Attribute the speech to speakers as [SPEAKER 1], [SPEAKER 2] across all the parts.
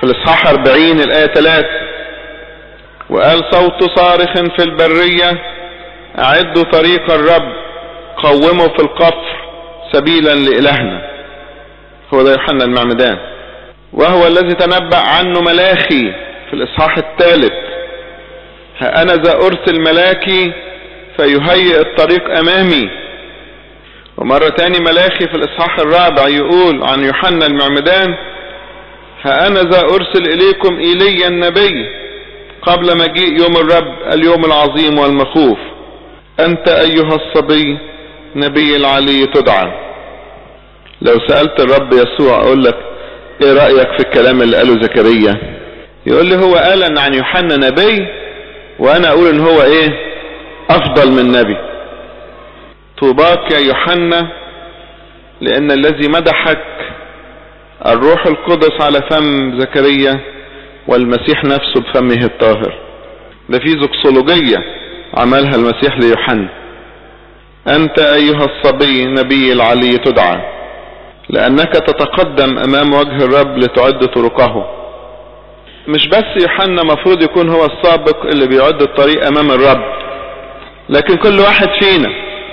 [SPEAKER 1] في الاصحاح 40 الايه 3 وقال صوت صارخ في البرية اعدوا طريق الرب قوموا في القفر سبيلا لإلهنا هو ده يوحنا المعمدان وهو الذي تنبأ عنه ملاخي في الإصحاح الثالث ها أنا ذا أرسل ملاكي فيهيئ الطريق أمامي ومرة تاني ملاخي في الإصحاح الرابع يقول عن يوحنا المعمدان ها أنا ذا أرسل إليكم إيليا النبي قبل مجيء يوم الرب اليوم العظيم والمخوف أنت أيها الصبي نبي العلي تدعى لو سألت الرب يسوع أقول لك إيه رأيك في الكلام اللي قاله زكريا يقول لي هو قال أن عن يوحنا نبي وأنا أقول إن هو إيه أفضل من نبي طوباك يا يوحنا لأن الذي مدحك الروح القدس على فم زكريا والمسيح نفسه بفمه الطاهر ده في زوكسولوجية عملها المسيح ليوحنا أنت أيها الصبي نبي العلي تدعى لأنك تتقدم أمام وجه الرب لتعد طرقه مش بس يوحنا مفروض يكون هو السابق اللي بيعد الطريق أمام الرب لكن كل واحد فينا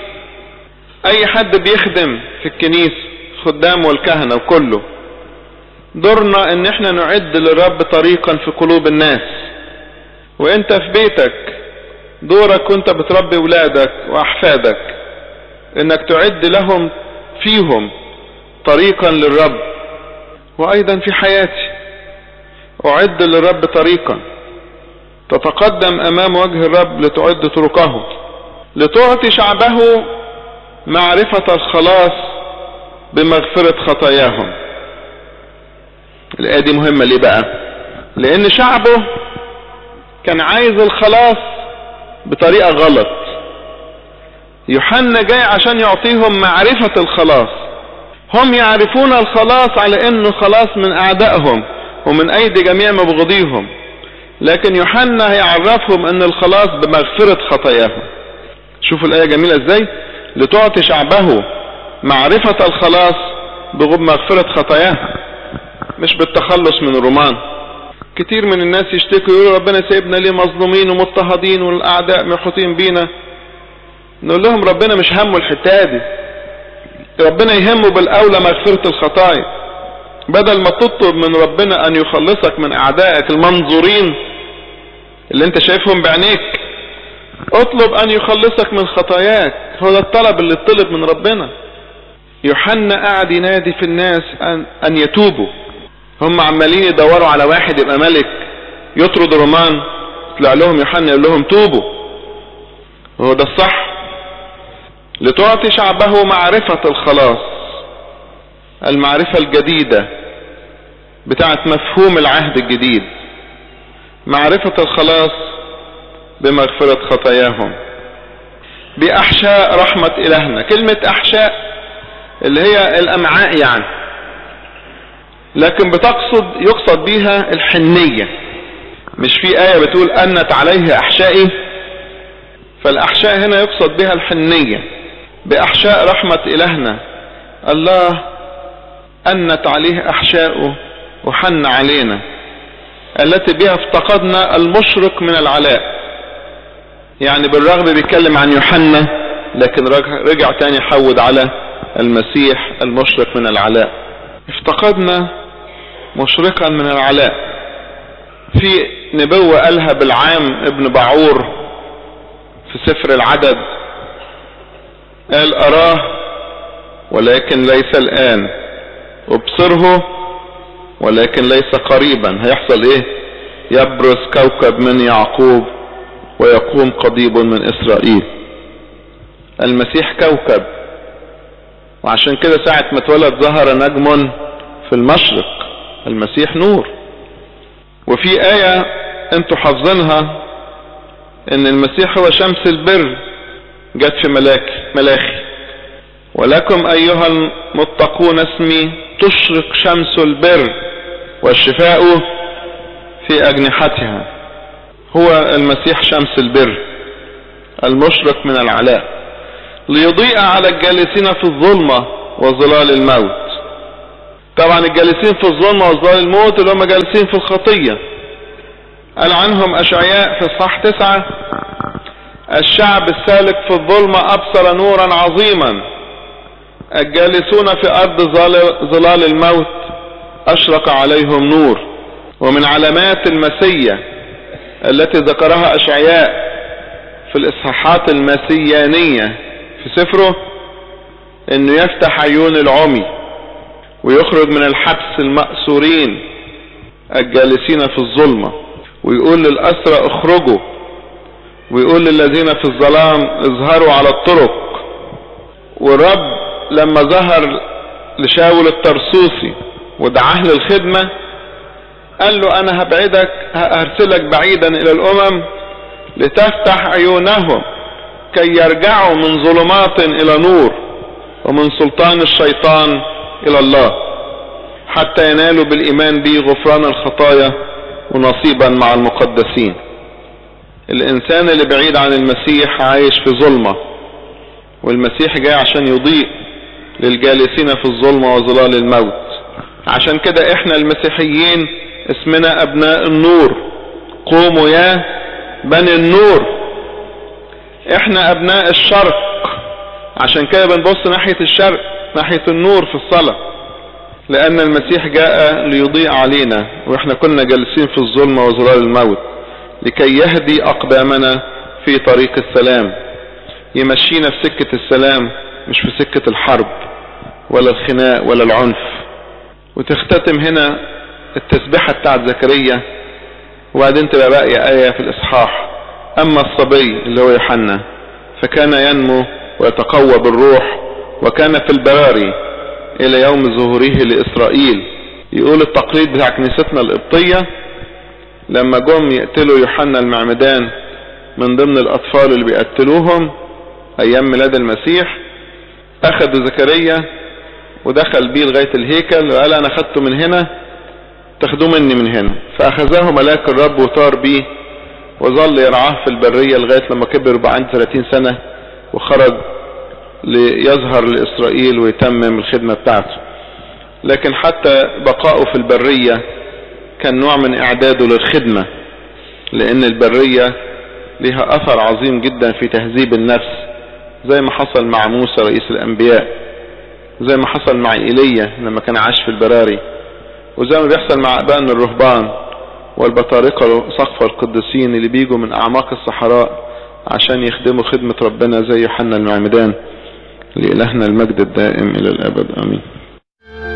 [SPEAKER 1] أي حد بيخدم في الكنيسة خدام والكهنة وكله دورنا ان احنا نعد للرب طريقا في قلوب الناس وانت في بيتك دورك وانت بتربي ولادك واحفادك انك تعد لهم فيهم طريقا للرب وايضا في حياتي اعد للرب طريقا تتقدم امام وجه الرب لتعد طرقه لتعطي شعبه معرفة الخلاص بمغفرة خطاياهم الآية دي مهمة ليه بقى لأن شعبه كان عايز الخلاص بطريقة غلط يوحنا جاي عشان يعطيهم معرفة الخلاص هم يعرفون الخلاص على انه خلاص من اعدائهم ومن ايدي جميع مبغضيهم لكن يوحنا هيعرفهم ان الخلاص بمغفرة خطاياهم شوفوا الايه جميلة ازاي لتعطي شعبه معرفة الخلاص بمغفرة خطاياهم مش بالتخلص من الرومان كتير من الناس يشتكوا يقولوا ربنا سايبنا ليه مظلومين ومضطهدين والاعداء محوطين بينا نقول لهم ربنا مش همه الحته دي ربنا يهمه بالاولى مغفرة الخطايا بدل ما تطلب من ربنا ان يخلصك من اعدائك المنظورين اللي انت شايفهم بعينيك اطلب ان يخلصك من خطاياك هو ده الطلب اللي طلب من ربنا يوحنا قاعد ينادي في الناس ان, أن يتوبوا هم عمالين يدوروا على واحد يبقى ملك يطرد رومان طلع لهم يوحنا يقول لهم توبوا هو ده الصح لتعطي شعبه معرفة الخلاص المعرفة الجديدة بتاعت مفهوم العهد الجديد معرفة الخلاص بمغفرة خطاياهم بأحشاء رحمة إلهنا كلمة أحشاء اللي هي الأمعاء يعني لكن بتقصد يقصد بيها الحنية مش في آية بتقول أنت عليه أحشائي فالأحشاء هنا يقصد بها الحنية بأحشاء رحمة إلهنا الله أنت عليه أحشاؤه وحن علينا التي بها افتقدنا المشرق من العلاء يعني بالرغم بيتكلم عن يوحنا لكن رجع تاني حود على المسيح المشرق من العلاء افتقدنا مشرقا من العلاء في نبوة قالها بالعام ابن بعور في سفر العدد قال أراه ولكن ليس الآن ابصره ولكن ليس قريبا هيحصل ايه يبرز كوكب من يعقوب ويقوم قضيب من إسرائيل المسيح كوكب وعشان كده ساعة ما اتولد ظهر نجم في المشرق المسيح نور وفي آية انتوا حافظينها ان المسيح هو شمس البر جت في ملاكي ملاخي ولكم ايها المتقون اسمي تشرق شمس البر والشفاء في اجنحتها هو المسيح شمس البر المشرق من العلاء ليضيء على الجالسين في الظلمة وظلال الموت طبعا الجالسين في الظلمة وظلال الموت اللي هم جالسين في الخطية قال عنهم أشعياء في الصح تسعة الشعب السالك في الظلمة أبصر نورا عظيما الجالسون في أرض ظلال الموت أشرق عليهم نور ومن علامات المسية التي ذكرها أشعياء في الإصحاحات المسيانية في سفره انه يفتح عيون العمي ويخرج من الحبس المأسورين الجالسين في الظلمة ويقول للأسرى اخرجوا ويقول للذين في الظلام اظهروا على الطرق والرب لما ظهر لشاول الترسوسي ودعاه للخدمة قال له انا هبعدك هرسلك بعيدا الى الامم لتفتح عيونهم كي يرجعوا من ظلمات الى نور ومن سلطان الشيطان الى الله حتى ينالوا بالايمان به غفران الخطايا ونصيبا مع المقدسين الانسان اللي بعيد عن المسيح عايش في ظلمة والمسيح جاي عشان يضيء للجالسين في الظلمة وظلال الموت عشان كده احنا المسيحيين اسمنا ابناء النور قوموا يا بني النور احنا ابناء الشرق عشان كده بنبص ناحية الشرق ناحية النور في الصلاة لان المسيح جاء ليضيء علينا واحنا كنا جالسين في الظلمة وظلال الموت لكي يهدي اقدامنا في طريق السلام يمشينا في سكة السلام مش في سكة الحرب ولا الخناق ولا العنف وتختتم هنا التسبيحة بتاعت زكريا وبعدين تبقى باقية آية في الإصحاح أما الصبي اللي هو يوحنا فكان ينمو ويتقوى بالروح وكان في البراري إلى يوم ظهوره لإسرائيل يقول التقليد بتاع كنيستنا القبطية لما جم يقتلوا يوحنا المعمدان من ضمن الأطفال اللي بيقتلوهم أيام ميلاد المسيح أخذوا زكريا ودخل بيه لغاية الهيكل وقال أنا أخذته من هنا تاخدوه مني من هنا فأخذه ملاك الرب وطار بيه وظل يرعاه في البرية لغاية لما كبر بقى عنده 30 سنة وخرج ليظهر لإسرائيل ويتمم الخدمة بتاعته لكن حتى بقائه في البرية كان نوع من إعداده للخدمة لأن البرية لها أثر عظيم جدا في تهذيب النفس زي ما حصل مع موسى رئيس الأنبياء زي ما حصل مع إيليا لما كان عاش في البراري وزي ما بيحصل مع أبان الرهبان والبطارقة سقف القديسين اللي بيجوا من أعماق الصحراء عشان يخدموا خدمة ربنا زي يوحنا المعمدان لإلهنا المجد الدائم إلى الأبد آمين